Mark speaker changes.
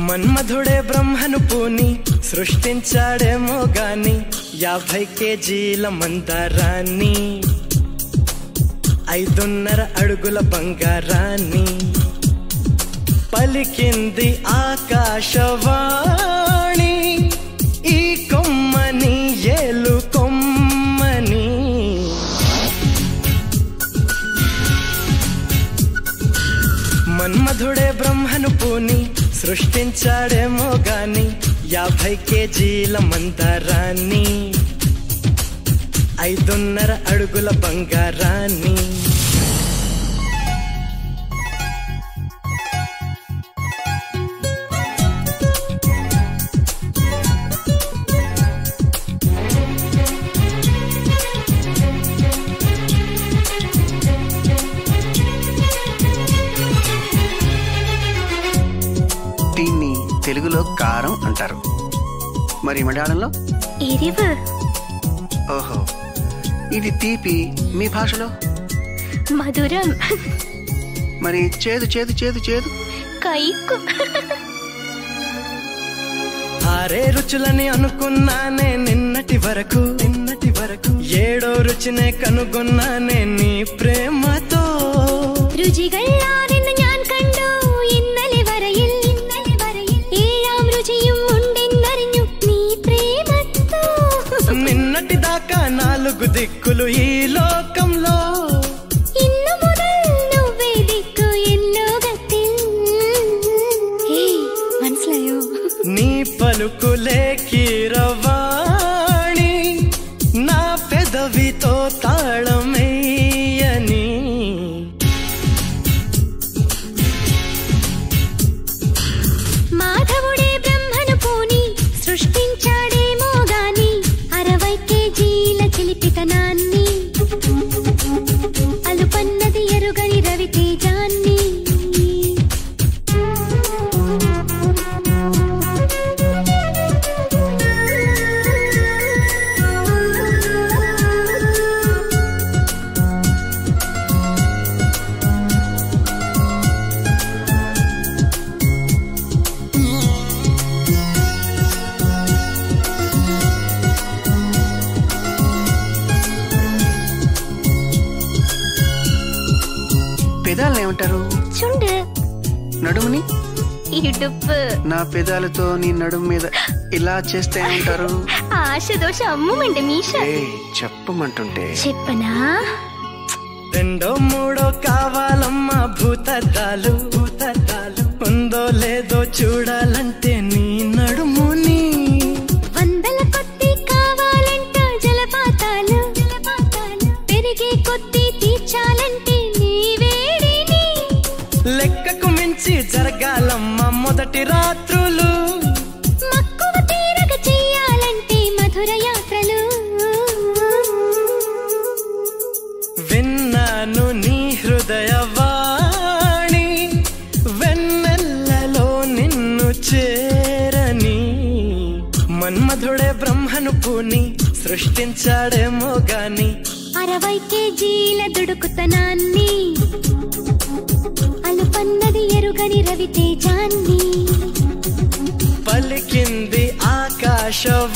Speaker 1: మన్మధుడే బ్రహ్మను పూని సృష్టించాడేమో గాని యాభై కేజీల మందారాన్ని ఐదున్నర అడుగుల బంగారాన్ని పలికింది ఆకాశవాణి ఈ కొమ్మని ఏలు కొమ్మని మన్మధుడే బ్రహ్మను పూని సృష్టించాడేమో గాని యాభై కేజీల మందారాన్ని ఐదున్నర అడుగుల బంగారాన్ని
Speaker 2: దీన్ని తెలుగులో కారం అంటారు మరి మలయాళంలో
Speaker 3: ఎరివు
Speaker 2: ఓహో ఇది తీపి మీ భాషలో
Speaker 3: మధురం
Speaker 2: మరి చేదు చేదు చేదు చేదు
Speaker 3: కైకు
Speaker 1: ఆరే రుచులని అనుకున్నానే నిన్నటి వరకు నిన్నటి వరకు ఏడో రుచినే കനുകൊന്നാനെ നീ പ്രേമത്തോ
Speaker 3: രുചികളാണെന്ന് ഞാൻ കണ്ടു ഇന്നലെ വരയിൽ ഇന്നലെ വരയിൽ ഏഴാം രുചിയും ഉണ്ടെന്നറിഞ്ഞു നീ പ്രേമത്തോ
Speaker 1: నిన్నటి దాకా నాలుగు దిక్కులు ఈ లోకంలో
Speaker 3: ഇന്നു മുതൽ నువ్వే దిక్కు ఎల్లోగത്തിൽ ఏయ్ మనసులాయో
Speaker 1: నీ పలుకులే కీరవాణి నా పెదవితో తాళమేయని
Speaker 3: మాధవుడే బ్రహ్మను పూని సృష్టించాడేమో గాని అరవై కేజీల చిలిపితనాన్ని అలుపన్నది ఎరుగని రవితేజాన్ని
Speaker 2: పెదాలను ఏమంటారు
Speaker 3: చుండు
Speaker 2: నడుముని
Speaker 3: ఇడుపు
Speaker 2: నా పెదాలతో నీ నడుము మీద ఇలా చేస్తే ఏమంటారు
Speaker 3: ఆశ దోష అమ్ముమండి మీష
Speaker 2: ఏ చెప్పమంటుంటే
Speaker 3: చెప్పనా
Speaker 1: రెండో మూడో కావాలమ్మా భూతద్దాలు భూతద్దాలు ఉందో లేదో చూడాలంటే నీ నడుముని
Speaker 3: వందల కొద్ది కావాలంట జలపాతాలు జలపాతాలు పెరిగే కొద్ది తీర్చాలంటే నీ వేడిని
Speaker 1: లెక్కకు మించి జరగాలమ్మా మొదటి రాత్రులు
Speaker 3: మక్కువ తీరగ చెయ్యాలంటే మధుర యాత్రలు
Speaker 1: విన్నాను నీ హృదయవాణి వెన్నెల్లలో నిన్ను చేరని మన్మధుడే బ్రహ్మను పూని సృష్టించాడేమో గాని
Speaker 3: అరవై కేజీల దుడుకుతనాన్ని అలుపన్నది ఎరుగని రవితేజాన్ని
Speaker 1: పలికింది ఆకాశవాణి